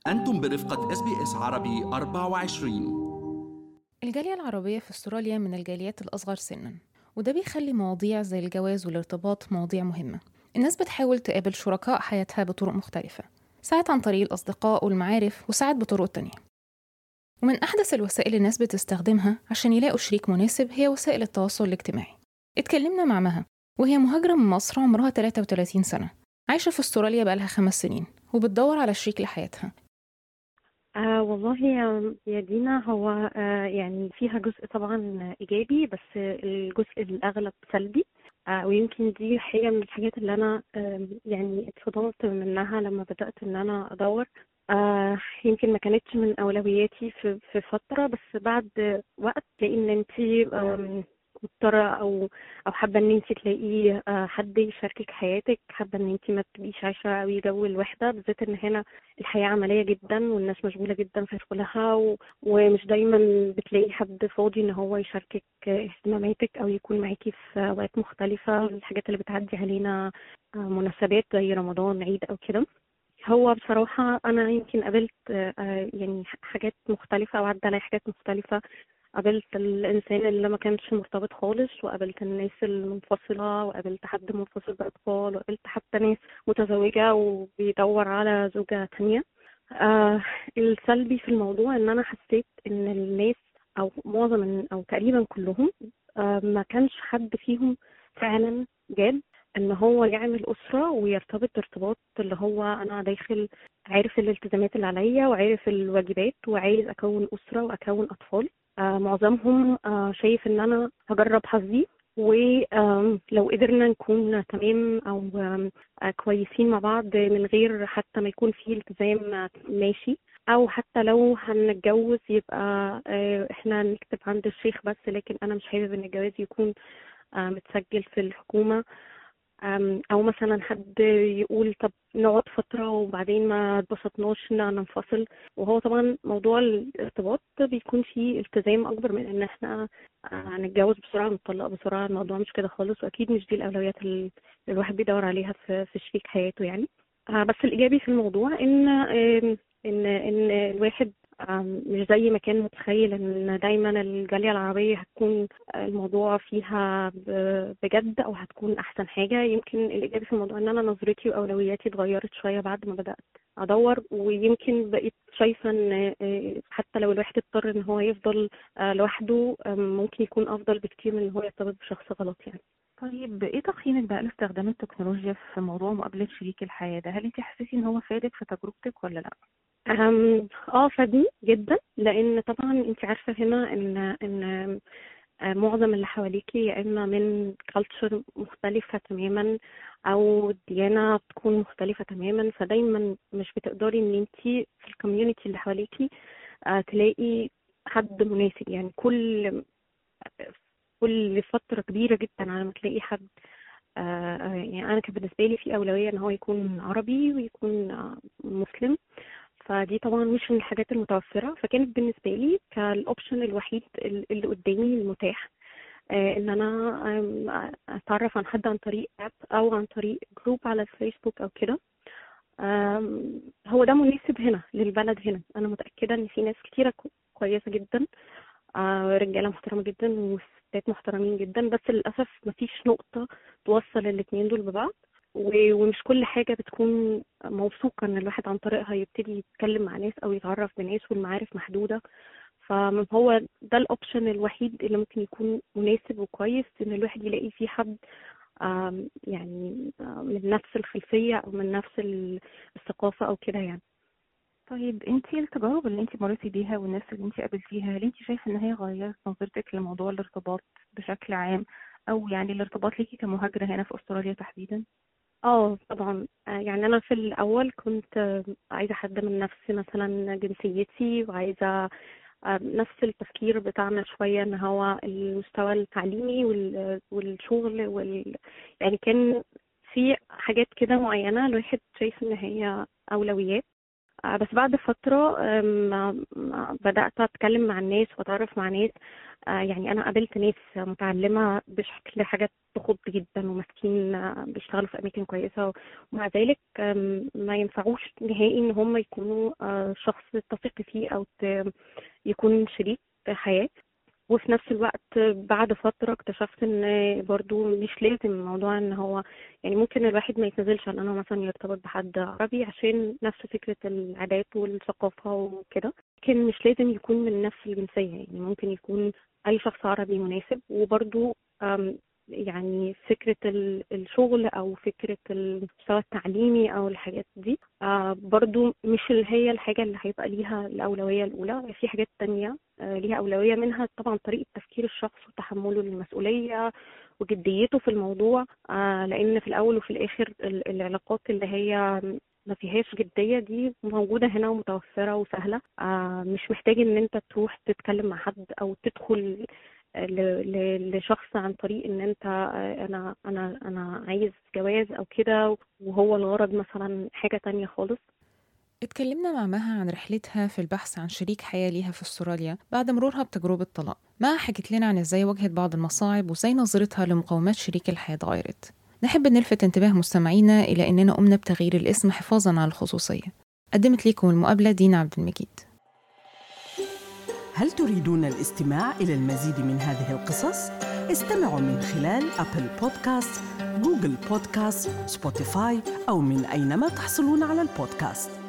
أنتم برفقة اس بي اس عربي 24 الجالية العربية في استراليا من الجاليات الأصغر سنا وده بيخلي مواضيع زي الجواز والارتباط مواضيع مهمة الناس بتحاول تقابل شركاء حياتها بطرق مختلفة ساعات عن طريق الأصدقاء والمعارف وساعات بطرق تانية ومن أحدث الوسائل اللي الناس بتستخدمها عشان يلاقوا شريك مناسب هي وسائل التواصل الاجتماعي اتكلمنا مع مها وهي مهاجرة من مصر عمرها 33 سنة عايشة في استراليا بقالها خمس سنين وبتدور على شريك لحياتها آه والله يا يا دينا هو آه يعني فيها جزء طبعا إيجابي بس الجزء الأغلب سلبي آه ويمكن دي حاجة من الحاجات اللي أنا آه يعني اتصدمت منها لما بدأت إن أنا أدور آه يمكن ما كانتش من أولوياتي في في فترة بس بعد وقت تلاقي إن أنتي آم، مضطرة أو أو حابة إن أنت تلاقي آه، حد يشاركك حياتك حابة إن أنت ما تبقيش عايشة أوي جو الوحدة بالذات إن هنا الحياة عملية جدا والناس مشغولة جدا في شغلها و... ومش دايما بتلاقي حد فاضي إن هو يشاركك آه، اهتماماتك أو يكون معاكي في أوقات مختلفة الحاجات اللي بتعدي علينا آه، مناسبات زي رمضان عيد أو كده هو بصراحة أنا يمكن قابلت آه، آه، يعني حاجات مختلفة أو عدى عليا حاجات مختلفة قابلت الإنسان اللي ما كانش مرتبط خالص وقابلت الناس المنفصلة وقابلت حد منفصل بأطفال وقابلت حتى ناس متزوجة وبيدور على زوجة تانية آه السلبي في الموضوع إن أنا حسيت إن الناس أو معظم أو تقريبا كلهم آه ما كانش حد فيهم فعلا جاد ان هو يعمل اسره ويرتبط ارتباط اللي هو انا داخل عارف الالتزامات اللي عليا وعارف الواجبات وعايز اكون اسره واكون اطفال آه معظمهم آه شايف ان انا هجرب حظي ولو قدرنا نكون تمام او آم، آه كويسين مع بعض من غير حتى ما يكون في التزام آه، ماشي او حتى لو هنتجوز يبقى آه، احنا نكتب عند الشيخ بس لكن انا مش حابب ان الجواز يكون آه، متسجل في الحكومه أم، او مثلا حد يقول طب نقعد فتره وبعدين ما اتبسطناش ان ننفصل وهو طبعا موضوع الارتباط بيكون فيه التزام اكبر من ان احنا آه، نتجوز بسرعه ونطلق بسرعه الموضوع مش كده خالص واكيد مش دي الاولويات اللي الواحد بيدور عليها في في شريك حياته يعني آه، بس الايجابي في الموضوع ان آم، ان ان الواحد آم، مش زي ما كان متخيل ان دايما الجالية العربية هتكون الموضوع فيها ب- بجد او هتكون احسن حاجة يمكن الايجابي في الموضوع ان انا نظرتي واولوياتي اتغيرت شوية بعد ما بدأت ادور ويمكن بقيت شايفة ان آه، حتى لو الواحد اضطر ان هو يفضل آه، لوحده آم، ممكن يكون افضل بكتير من ان هو يرتبط بشخص غلط يعني طيب ايه تقييمك بقى لاستخدام التكنولوجيا في موضوع مقابلة شريك الحياة ده هل انت حسيتي ان هو فادك في تجربتك ولا لا أم، اه فادني جدا لان طبعا انت عارفه هنا ان ان آه، معظم اللي حواليكي يا اما من كالتشر مختلفه تماما او ديانه بتكون مختلفه تماما فدايما مش بتقدري ان انت في الكوميونتي اللي حواليكي آه، تلاقي حد مناسب يعني كل كل فتره كبيره جدا على ما تلاقي حد آه، آه، يعني انا كان بالنسبه لي في اولويه ان هو يكون عربي ويكون آه، مسلم فدي طبعا مش من الحاجات المتوفرة فكانت بالنسبة لي كالأوبشن الوحيد ال- اللي قدامي المتاح آه، إن أنا آم، أتعرف عن حد عن طريق أب أو عن طريق جروب على الفيسبوك أو كده آم، هو ده مناسب هنا للبلد هنا أنا متأكدة إن في ناس كتيرة كو- كويسة جدا آه، رجالة محترمة جدا وستات محترمين جدا بس للأسف مفيش نقطة توصل الاتنين دول ببعض و- ومش كل حاجة بتكون موثوقة إن الواحد عن طريقها يبتدي يتكلم مع ناس أو يتعرف بناس والمعارف محدودة فهو ده الأوبشن الوحيد اللي ممكن يكون مناسب وكويس إن الواحد يلاقي فيه حد آم، يعني آم، من نفس الخلفية أو من نفس ال- الثقافة أو كده يعني طيب انت التجارب اللي انت مريتي بيها والناس اللي انت قابلتيها هل انت شايفه ان هي غيرت نظرتك لموضوع الارتباط بشكل عام او يعني الارتباط ليكي كمهاجرة هنا في استراليا تحديدا اه طبعا آه، يعني انا في الاول كنت آه، عايزه حد من نفس مثلا جنسيتي وعايزه آه، نفس التفكير بتاعنا شويه ان هو المستوى التعليمي وال- والشغل وال يعني كان في حاجات كده معينه الواحد شايف ان هي اولويات آه، بس بعد فترة آم، ما- بدأت أتكلم مع الناس وأتعرف مع ناس آه، يعني أنا قابلت ناس متعلمة بشكل حاجات تخض جدا وماسكين آه، بيشتغلوا في أماكن كويسة ومع ذلك آم، ما ينفعوش نهائي إن هم يكونوا آه، شخص تثق فيه أو ت- يكون شريك حياة وفي نفس الوقت بعد فترة اكتشفت ان برضو مش لازم موضوع ان هو يعني ممكن الواحد ما يتنزلش عن انه مثلا يرتبط بحد عربي عشان نفس فكرة العادات والثقافة وكده لكن مش لازم يكون من نفس الجنسية يعني ممكن يكون اي شخص عربي مناسب وبرضو أم، يعني فكرة ال- الشغل أو فكرة المستوى التعليمي أو الحاجات دي آه، برضو مش اللي هي الحاجة اللي هيبقى ليها الأولوية الأولى في حاجات تانية آه، ليها أولوية منها طبعا طريقة تفكير الشخص وتحمله للمسؤولية وجديته في الموضوع آه، لأن في الأول وفي الآخر ال- العلاقات اللي هي ما فيهاش جدية دي موجودة هنا ومتوفرة وسهلة آه، مش محتاج إن أنت تروح تتكلم مع حد أو تدخل ل- ل- لشخص عن طريق ان انت آه، انا انا انا عايز جواز او كده وهو الغرض مثلا حاجة تانية خالص اتكلمنا مع مها عن رحلتها في البحث عن شريك حياة ليها في استراليا بعد مرورها بتجربة طلاق مها حكت لنا عن ازاي واجهت بعض المصاعب وازاي نظرتها لمقومات شريك الحياة اتغيرت نحب نلفت انتباه مستمعينا إلى أننا قمنا بتغيير الاسم حفاظا على الخصوصية قدمت لكم المقابلة دينا عبد المجيد هل تريدون الاستماع إلى المزيد من هذه القصص؟ استمعوا من خلال أبل بودكاست، جوجل بودكاست، سبوتيفاي أو من أينما تحصلون على البودكاست